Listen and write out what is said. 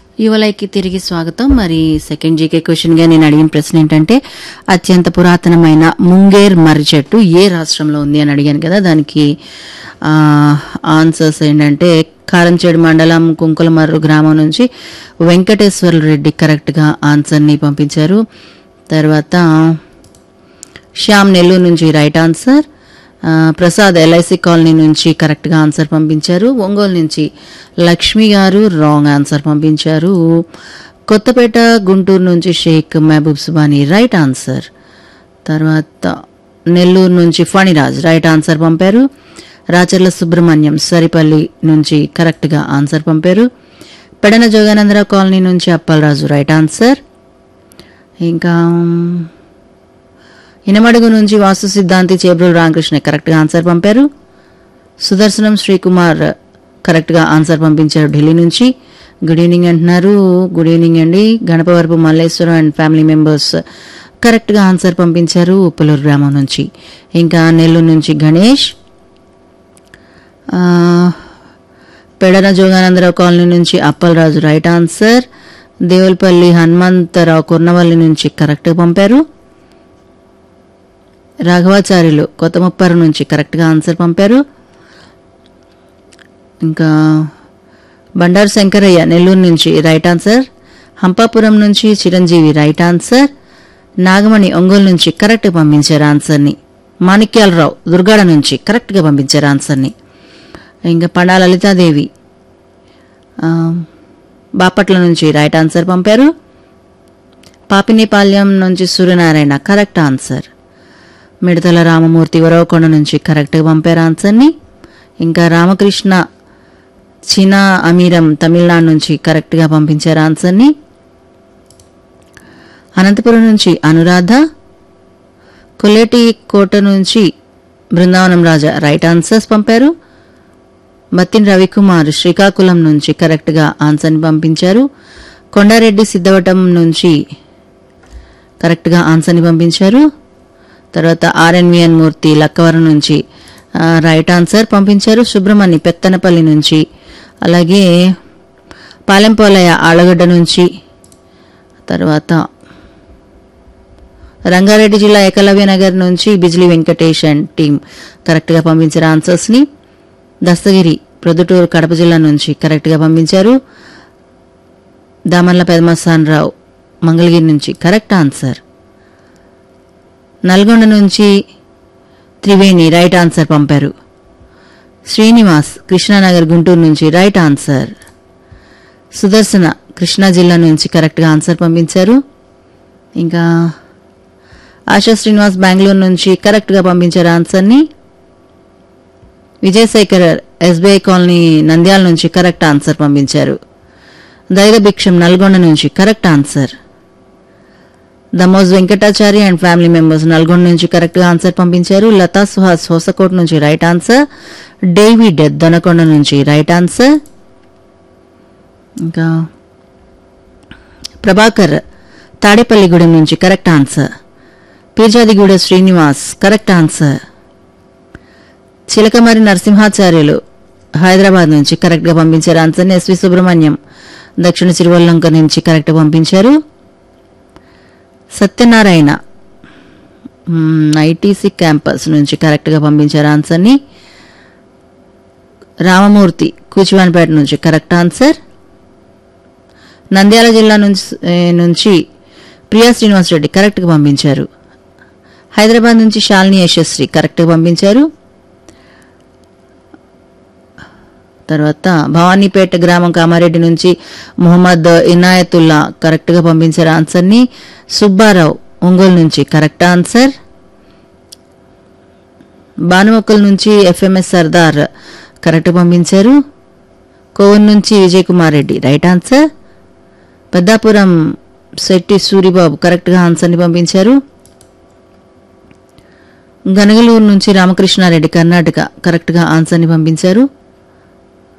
యువలైకి తిరిగి స్వాగతం మరి సెకండ్ జీకే క్వశ్చన్ గా నేను అడిగిన ప్రశ్న ఏంటంటే అత్యంత పురాతనమైన ముంగేర్ మర్రి చెట్టు ఏ రాష్ట్రంలో ఉంది అని అడిగాను కదా దానికి ఆ, ఆన్సర్స్ ఏంటంటే కారంచేడు మండలం కుంకులమర్రు గ్రామం నుంచి వెంకటేశ్వర రెడ్డి కరెక్ట్ గా ఆన్సర్ ని పంపించారు తర్వాత శ్యామ్ నెల్లూరు నుంచి రైట్ ఆన్సర్ ఆ, ప్రసాద్ ఎల్ఐసి కాలనీ నుంచి కరెక్ట్గా ఆన్సర్ పంపించారు ఒంగోలు నుంచి లక్ష్మి గారు రాంగ్ ఆన్సర్ పంపించారు కొత్తపేట గుంటూరు నుంచి షేక్ మహబూబ్ సుబానీ రైట్ ఆన్సర్ తర్వాత నెల్లూరు నుంచి ఫణిరాజ్ రైట్ ఆన్సర్ పంపారు రాచర్ల సుబ్రహ్మణ్యం సరిపల్లి నుంచి కరెక్ట్గా ఆన్సర్ పంపారు పెడన జోగానందరావు కాలనీ నుంచి అప్పలరాజు రైట్ ఆన్సర్ ఇంకా ఇనమడుగు నుంచి వాస్తు సిద్ధాంతి చేబ్రోలు రామకృష్ణ కరెక్ట్గా ఆన్సర్ పంపారు సుదర్శనం శ్రీకుమార్ కరెక్ట్గా ఆన్సర్ పంపించారు ఢిల్లీ నుంచి గుడ్ ఈవినింగ్ అంటున్నారు గుడ్ ఈవినింగ్ అండి Ganapavarapu Malleswaram and family members కరెక్ట్గా ఆన్సర్ పంపించారు ఉప్పలూరు గ్రామం నుంచి ఇంకా నెల్లూరు నుంచి గణేష్ ఆ, పెడన జోగానందరావు కాలనీ నుంచి అప్పలరాజు రైట్ ఆన్సర్ దేవులపల్లి హనుమంతరావు కుర్నవల్లి నుంచి కరెక్ట్గా పంపారు రాఘవాచార్యులు కొత్త ముప్పారు నుంచి కరెక్ట్గా ఆన్సర్ పంపారు ఇంకా బండారు శంకరయ్య నెల్లూరు నుంచి రైట్ ఆన్సర్ హంపాపురం నుంచి చిరంజీవి రైట్ ఆన్సర్ నాగమణి ఒంగోలు నుంచి కరెక్ట్ పంపించారు ఆన్సర్ని మాణిక్యాలరావు దుర్గాడ నుంచి కరెక్ట్గా పంపించారు ఆన్సర్ని ఇంకా పండా లలితాదేవి ఆ, బాపట్ల నుంచి రైట్ ఆన్సర్ పంపారు పాపినేపాల్యం నుంచి సూర్యనారాయణ కరెక్ట్ ఆన్సర్ మిడతల రామమూర్తి వరవకొండ నుంచి కరెక్ట్గా పంపారు ఆన్సర్ని ఇంకా రామకృష్ణ చినా అమీరం తమిళనాడు నుంచి కరెక్ట్గా పంపించారు ఆన్సర్ని అనంతపురం నుంచి అనురాధ కొల్లేటి కోట నుంచి బృందావనం రాజా రైట్ ఆన్సర్స్ పంపారు మత్తిన్ రవికుమార్ శ్రీకాకుళం నుంచి కరెక్ట్గా ఆన్సర్ని పంపించారు కొండారెడ్డి సిద్ధవటం నుంచి కరెక్ట్గా ఆన్సర్ని పంపించారు తర్వాత ఆర్ఎన్విఎన్ మూర్తి లక్కవరం నుంచి ఆ, రైట్ ఆన్సర్ పంపించారు సుబ్రహ్మణ్య పెత్తనపల్లి నుంచి అలాగే పాలెంపోలయ ఆలగడ్డ నుంచి తర్వాత రంగారెడ్డి జిల్లా ఏకలవ్య నగర్ నుంచి బిజ్లీ వెంకటేష్ అండ్ టీం కరెక్ట్గా పంపించారు ఆన్సర్స్ని దస్తగిరి ప్రొద్దుటూరు కడప జిల్లా నుంచి కరెక్ట్గా పంపించారు దామర్ల పెదమస్తాన్ రావు మంగళగిరి నుంచి కరెక్ట్ ఆన్సర్ నల్గొండ నుంచి త్రివేణి రైట్ ఆన్సర్ పంపారు శ్రీనివాస్ కృష్ణానగర్ గుంటూరు నుంచి రైట్ ఆన్సర్ సుదర్శన కృష్ణా జిల్లా నుంచి కరెక్ట్గా ఆన్సర్ పంపించారు ఇంకా ఆశా శ్రీనివాస్ బెంగళూరు నుంచి కరెక్ట్గా పంపించారు ఆన్సర్ని విజయశేఖర్ ఎస్బీఐ కాలనీ నంద్యాల నుంచి కరెక్ట్ ఆన్సర్ పంపించారు ధైర్యభిక్షం నల్గొండ నుంచి correct answer Damoj Venkatachari and family members Nalgonda నుంచి కరెక్ట్గా ఆన్సర్ పంపించారు లతా సుహాస్ హోసకోట్ నుంచి రైట్ ఆన్సర్ డేవిడ్ దొనకొండ నుంచి రైట్ ఆన్సర్ ఇంకా ప్రభాకర్ తాడేపల్లిగూడెం నుంచి correct answer Peerzadiguda Srinivas correct answer Chilakamari Narasimhacharyulu Hyderabad నుంచి కరెక్ట్గా పంపించారు ఆన్సర్ని ఎస్వి సుబ్రహ్మణ్యం దక్షిణ సిరివల్లంక నుంచి కరెక్ట్ పంపించారు సత్యనారాయణ మ్మ్, ఐటీసీ క్యాంపస్ నుంచి కరెక్ట్గా పంపించారు ఆన్సర్ని రామమూర్తి కూచివానిపేట నుంచి కరెక్ట్ ఆన్సర్ నంద్యాల జిల్లా నుంచి ఏ, నుంచి ప్రియా శ్రీనివాస్ రెడ్డి కరెక్ట్గా పంపించారు హైదరాబాద్ నుంచి శాలిని యశస్వి కరెక్ట్గా పంపించారు తర్వాత భవానీపేట గ్రామం కామారెడ్డి నుంచి మొహమ్మద్ ఇనాయతుల్లా కరెక్ట్గా పంపించారు ఆన్సర్ని సుబ్బారావు ఒంగోలు నుంచి కరెక్ట్ ఆన్సర్ భానుమొక్కల నుంచి ఎఫ్ఎంఎస్ సర్దార్ కరెక్ట్ పంపించారు కోవన్ నుంచి విజయ్ కుమార్ రెడ్డి రైట్ ఆన్సర్ పెద్దాపురం శెట్టి సూరిబాబు కరెక్ట్గా ఆన్సర్ని పంపించారు గనగలూరు నుంచి రామకృష్ణారెడ్డి కర్ణాటక కరెక్ట్గా ఆన్సర్ని పంపించారు